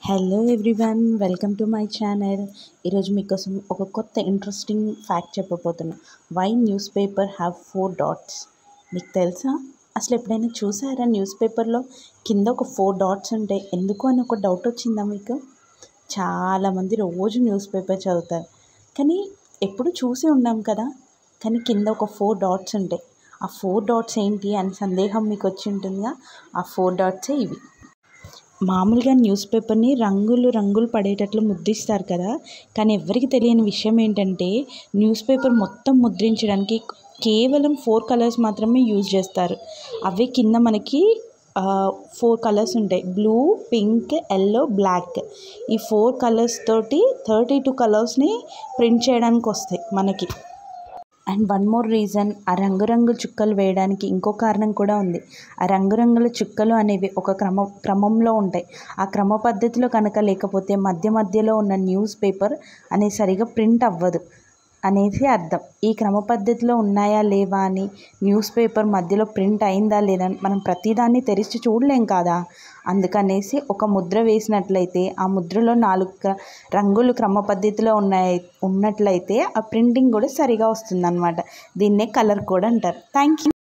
hello everyone welcome to my channel ఈరోజు మీకోసం ఒక కొత్త ఇంట్రెస్టింగ్ ఫ్యాక్ట్ చెప్పబోతున్నా why newspaper have four dots మీకు తెలుసా అసలు ఎప్పుడైనా చూసారా న్యూస్ పేపర్లో కింద ఒక ఫోర్ డాట్స్ ఉంటాయి ఎందుకు అని ఒక డౌట్ వచ్చిందా మీకు చాలామంది రోజు న్యూస్ పేపర్ చదువుతారు కానీ ఎప్పుడు చూసి ఉన్నాం కదా కానీ కింద ఒక ఫోర్ డాట్స్ ఉంటాయి ఆ ఫోర్ డాట్స్ ఏంటి అని సందేహం మీకు వచ్చి ఉంటుందిగా ఆ ఫోర్ డాట్సే ఇవి మామూలుగా న్యూస్ పేపర్ని రంగులు రంగులు పడేటట్లు ముద్రిస్తారు కదా కానీ ఎవరికి తెలియని విషయం ఏంటంటే న్యూస్ పేపర్ మొత్తం ముద్రించడానికి కేవలం ఫోర్ కలర్స్ మాత్రమే యూజ్ చేస్తారు అవే కింద మనకి ఫోర్ కలర్స్ ఉంటాయి బ్లూ పింక్ ఎల్లో బ్లాక్ ఈ ఫోర్ కలర్స్ తోటి థర్టీ టూ కలర్స్ని ప్రింట్ చేయడానికి వస్తాయి మనకి అండ్ వన్ మోర్ రీజన్ ఆ రంగురంగు చుక్కలు వేయడానికి ఇంకో కారణం కూడా ఉంది ఆ రంగురంగుల చుక్కలు అనేవి ఒక క్రమ క్రమంలో ఉంటాయి ఆ క్రమ పద్ధతిలో కనుక లేకపోతే మధ్య మధ్యలో ఉన్న న్యూస్ పేపర్ అనేది సరిగా ప్రింట్ అవ్వదు అనేసి అర్థం ఈ క్రమ పద్ధతిలో ఉన్నాయా లేవా అని న్యూస్ పేపర్ మధ్యలో ప్రింట్ అయిందా లేదా అని మనం ప్రతిదాన్ని తెరిచి చూడలేం కదా అందుకనేసి ఒక ముద్ర వేసినట్లయితే ఆ ముద్రలో నాలుగు క్ర- రంగులు క్రమ పద్ధతిలో ఉన్నాయి ఉన్నట్లయితే ఆ ప్రింటింగ్ కూడా సరిగా వస్తుందన్నమాట దీన్నే కలర్ కోడ్ అంటారు థ్యాంక్ యూ